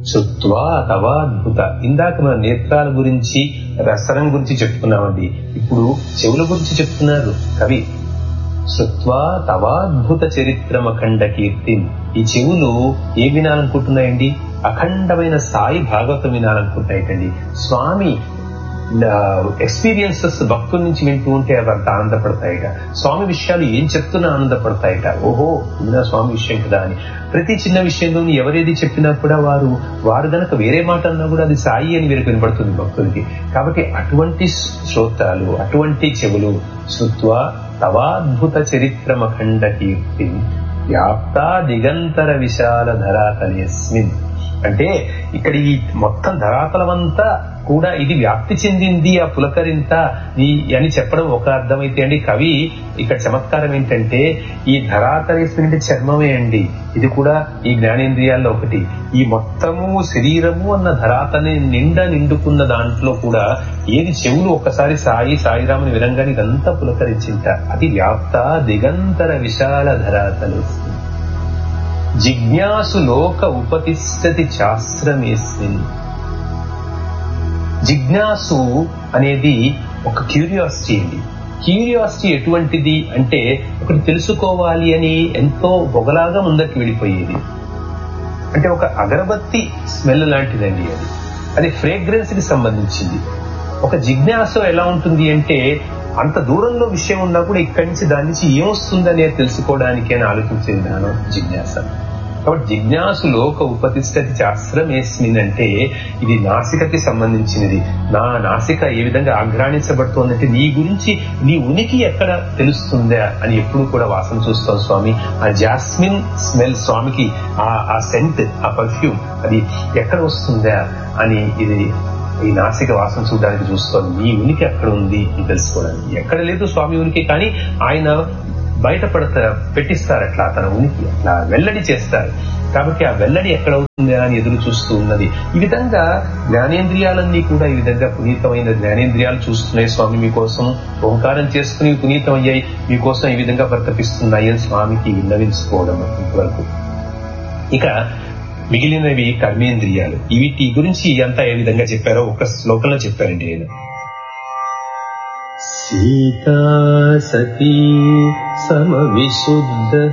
చుత్వా తవాద్భుత ఇందాక మన నేత్రాల గురించి రసనం గురించి చెప్పుకున్నామండి ఇప్పుడు చెవుల గురించి చెప్తున్నారు కవి శృత్వా తవాద్భుత చరిత్రమఖండ కీర్తి ఈ చెవులు ఏ వినాలనుకుంటున్నాయండి అఖండమైన సాయి భాగవతం వినాలనుకుంటాయిటండి స్వామి ఎక్స్పీరియన్సెస్ భక్తుల నుంచి వింటూ ఉంటే అవి అంత ఆనందపడతాయిట స్వామి విషయాలు ఏం చెప్తున్నా ఆనందపడతాయిట ఓహో ఇది నా స్వామి విషయం కదా అని ప్రతి చిన్న విషయంలోని ఎవరేది చెప్పినా కూడా వారు వారు గనక వేరే మాట అన్నా కూడా అది సాయి అని వీరికి వినపడుతుంది భక్తులకి కాబట్టి అటువంటి శ్రోత్రాలు అటువంటి చెవులు శృత్వ తవాద్భుత చరిత్రమఖండ కీర్తి వ్యాప్తా దిగంతర విశాల ధరాతలేస్మిన్ అంటే ఇక్కడ ఈ మొత్తం ధరాతలమంతా కూడా ఇది వ్యాప్తి చెందింది ఆ పులకరింత ఈ అని చెప్పడం ఒక అర్థమైతే అండి కవి ఇక్కడ చమత్కారం ఏంటంటే ఈ ధరాతలేస్మిన్ అంటే చర్మమే అండి ఇది కూడా ఈ జ్ఞానేంద్రియాల్లో ఒకటి ఈ మొత్తము శరీరము అన్న ధరాతని నిండా నిండుకున్న దాంట్లో కూడా ఏది చెవులు ఒక్కసారి సాయి సాయిరాముని వినంగానే ఇదంతా పులకరించింట అది వ్యాప్త దిగంతర విశాల ధరాతలు జిజ్ఞాసు లోక ఉపతిష్టతి శాస్త్రమేస్మిన్ జిజ్ఞాసు అనేది ఒక క్యూరియాసిటీ అండి క్యూరియాసిటీ ఎటువంటిది అంటే ఒకటి తెలుసుకోవాలి అని ఎంతో పొగలాగా ముందరికి వెళ్ళిపోయేది అంటే ఒక అగరబత్తి స్మెల్ లాంటిదండి అది అది ఫ్రేగ్రెన్స్ కి సంబంధించింది ఒక జిజ్ఞాస ఎలా ఉంటుంది అంటే అంత దూరంలో విషయం ఉన్నా కూడా ఇక్కడి నుంచి దాని నుంచి ఏమొస్తుంది అనేది తెలుసుకోవడానికి అని ఆలోచించే విధానం జిజ్ఞాస కాబట్టి జిజ్ఞాసు లోక ఉపతిష్టతి శాస్త్రం ఏస్మిన్ అంటే ఇది నాసికకి సంబంధించినది నా నాసిక ఏ విధంగా ఆఘ్రాణించబడుతోందంటే నీ గురించి నీ ఉనికి ఎక్కడ తెలుస్తుందా అని ఎప్పుడు కూడా వాసన చూస్తాం స్వామి ఆ జాస్మిన్ స్మెల్ స్వామికి ఆ ఆ సెంట్ ఆ పర్ఫ్యూమ్ అది ఎక్కడ వస్తుందా అని ఇది ఈ నాసిక వాసన చూడడానికి చూస్తోంది నీ ఉనికి ఎక్కడ ఉంది అని తెలుసుకోవడానికి ఎక్కడ లేదు స్వామి ఉనికి కానీ ఆయన బయటపడతా పెట్టిస్తారు అట్లా తన ఉనికి అట్లా వెల్లడి చేస్తారు కాబట్టి ఆ వెల్లడి ఎక్కడ అవుతుంది అని ఎదురు చూస్తూ ఉన్నది ఈ విధంగా జ్ఞానేంద్రియాలన్నీ కూడా ఈ విధంగా పునీతమైన జ్ఞానేంద్రియాలు చూస్తున్నాయి స్వామి మీకోసం ఓంకారం చేసుకుని పునీతం అయ్యాయి మీకోసం ఈ విధంగా ప్రతపిస్తున్నాయి అని స్వామికి విన్నవించుకోవడం ఇంతవరకు ఇక మిగిలినవి కర్మేంద్రియాలు వీటి గురించి అంతా ఏ విధంగా చెప్పారో ఒక శ్లోకంలో చెప్పారండి ఆయన సీతా సతీ సమవిశుద్ధ